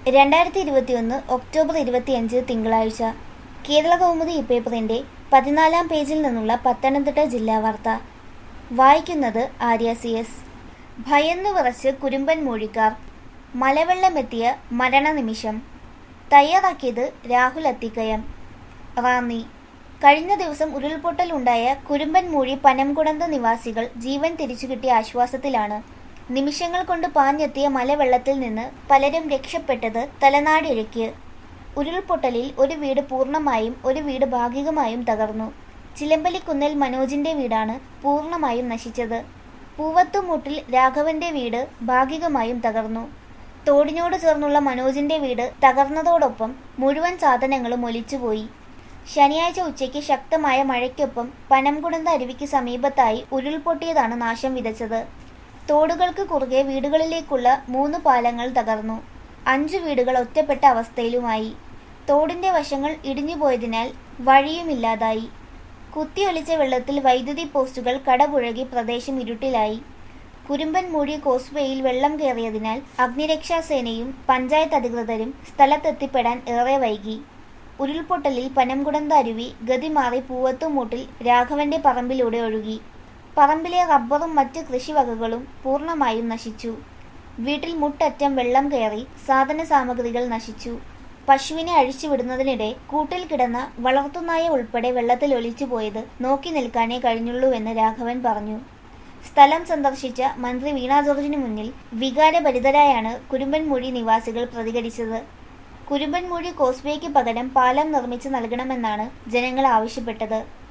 രണ്ടായിരത്തി ഇരുപത്തിയൊന്ന് ഒക്ടോബർ ഇരുപത്തിയഞ്ച് തിങ്കളാഴ്ച കേരള കൗമുദി ഇപ്പേപ്പറിന്റെ പതിനാലാം പേജിൽ നിന്നുള്ള പത്തനംതിട്ട ജില്ലാ വാർത്ത വായിക്കുന്നത് ആര്യ സി എസ് ഭയന്നു വിറച്ച് കുരുമ്പൻ മൂഴിക്കാർ മലവെള്ളമെത്തിയ മരണനിമിഷം തയ്യാറാക്കിയത് രാഹുൽ അത്തിക്കയം റാന്നി കഴിഞ്ഞ ദിവസം ഉരുൾപൊട്ടൽ ഉണ്ടായ കുരുമ്പൻ മൂഴി പനംകുടന്ത നിവാസികൾ ജീവൻ തിരിച്ചുകിട്ടിയ ആശ്വാസത്തിലാണ് നിമിഷങ്ങൾ കൊണ്ട് പാഞ്ഞെത്തിയ മലവെള്ളത്തിൽ നിന്ന് പലരും രക്ഷപ്പെട്ടത് തലനാടിഴയ്ക്ക് ഉരുൾപൊട്ടലിൽ ഒരു വീട് പൂർണ്ണമായും ഒരു വീട് ഭാഗികമായും തകർന്നു ചിലമ്പലിക്കുന്നൽ മനോജിന്റെ വീടാണ് പൂർണ്ണമായും നശിച്ചത് പൂവത്തുമൂട്ടിൽ രാഘവന്റെ വീട് ഭാഗികമായും തകർന്നു തോടിനോട് ചേർന്നുള്ള മനോജിന്റെ വീട് തകർന്നതോടൊപ്പം മുഴുവൻ സാധനങ്ങളും ഒലിച്ചുപോയി ശനിയാഴ്ച ഉച്ചയ്ക്ക് ശക്തമായ മഴയ്ക്കൊപ്പം പനംകുടന്ത അരുവിക്ക് സമീപത്തായി ഉരുൾപൊട്ടിയതാണ് നാശം വിതച്ചത് തോടുകൾക്ക് കുറുകെ വീടുകളിലേക്കുള്ള മൂന്ന് പാലങ്ങൾ തകർന്നു അഞ്ചു വീടുകൾ ഒറ്റപ്പെട്ട അവസ്ഥയിലുമായി തോടിന്റെ വശങ്ങൾ ഇടിഞ്ഞുപോയതിനാൽ വഴിയുമില്ലാതായി കുത്തിയൊലിച്ച വെള്ളത്തിൽ വൈദ്യുതി പോസ്റ്റുകൾ കടപുഴകി പ്രദേശം ഇരുട്ടിലായി കുരുമ്പൻ മൂഴി കോസ്വേയിൽ വെള്ളം കയറിയതിനാൽ അഗ്നിരക്ഷാസേനയും പഞ്ചായത്ത് അധികൃതരും സ്ഥലത്തെത്തിപ്പെടാൻ ഏറെ വൈകി ഉരുൾപൊട്ടലിൽ പനംകുടന്ത അരുവി ഗതിമാറി പൂവത്തുമൂട്ടിൽ രാഘവന്റെ പറമ്പിലൂടെ ഒഴുകി പറമ്പിലെ റബ്ബറും മറ്റ് കൃഷിവകകളും പൂർണ്ണമായും നശിച്ചു വീട്ടിൽ മുട്ടറ്റം വെള്ളം കയറി സാധന സാമഗ്രികൾ നശിച്ചു പശുവിനെ അഴിച്ചുവിടുന്നതിനിടെ കൂട്ടിൽ കിടന്ന വളർത്തുനായ ഉൾപ്പെടെ വെള്ളത്തിൽ ഒലിച്ചു പോയത് നോക്കി നിൽക്കാനേ കഴിഞ്ഞുള്ളൂവെന്ന് രാഘവൻ പറഞ്ഞു സ്ഥലം സന്ദർശിച്ച മന്ത്രി വീണ ജോർജിനു മുന്നിൽ വികാരഭരിതരായാണ് കുരുമ്പൻമൂഴി നിവാസികൾ പ്രതികരിച്ചത് കുരുമ്പൻമൂഴി കോസ്വേക്ക് പകരം പാലം നിർമ്മിച്ചു നൽകണമെന്നാണ് ജനങ്ങൾ ആവശ്യപ്പെട്ടത്